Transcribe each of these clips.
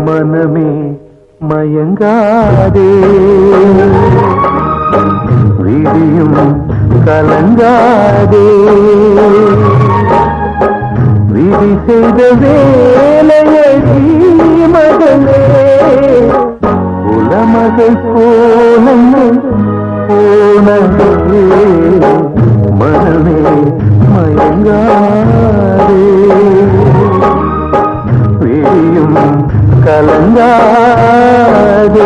மனமே மயங்காதே விடியும் கலங்காதே விதி செய்த வேலையடி மகளே உலமகள் போனங்கள் போனதே மனமே மயங்காதே விடியும் கலங்காதே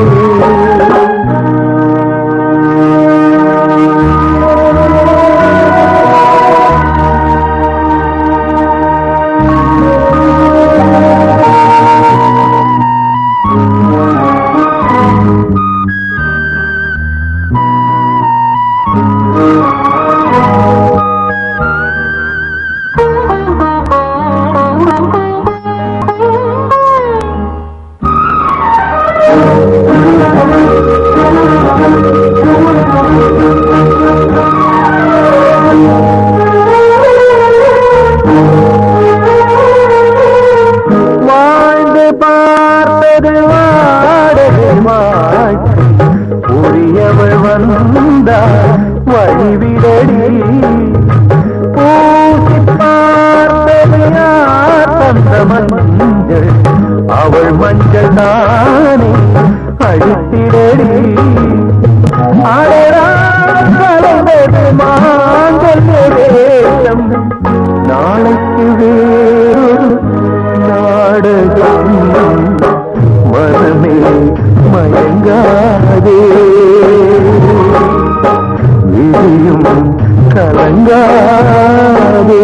வாழ்ந்து பார்த்தது வாடகை வாழ்க்கை உரியவள் வந்தார் வழிவிடடி பூசி பார்த்தது யார் தந்த மஞ்சள் அவள் மஞ்சள் தானே அழித்திடடி அடரா கலந்தது மாங்கல்ய வேஷம் நாளைக்கு வேறொரு நாடகம் மனமே மயங்காதே விழியும் கலங்காதே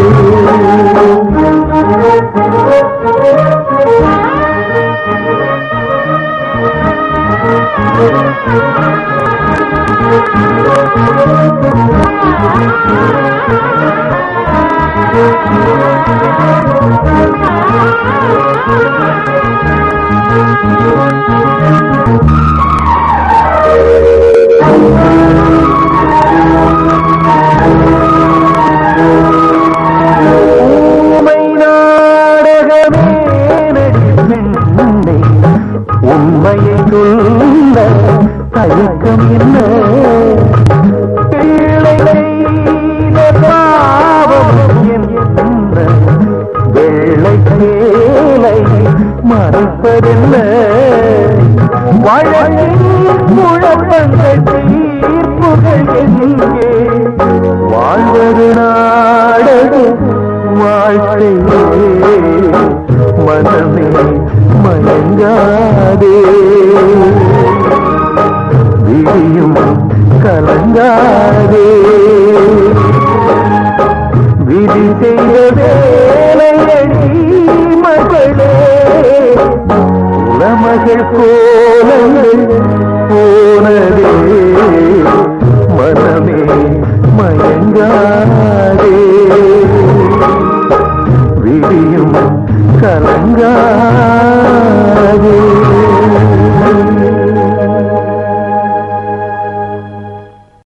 ஊமை நாடகமே நடிப்பெண்ணை உண்மையை சொல்ல தயக்கம் என்ன பிள்ளை செய்த பாவம் என்ற வெள்ளை சேலை மறைப்பதென்ன வழக்கின் முழக்கங்கள் தீர்ப்புகள் எங்கே வாழ்வது நாடகு வாழ்க்கையே மனமே மயங்காதே விழியும் கலங்காதே விதி செய்த வேலையடி மகளே உலமகள் கோலங்கள்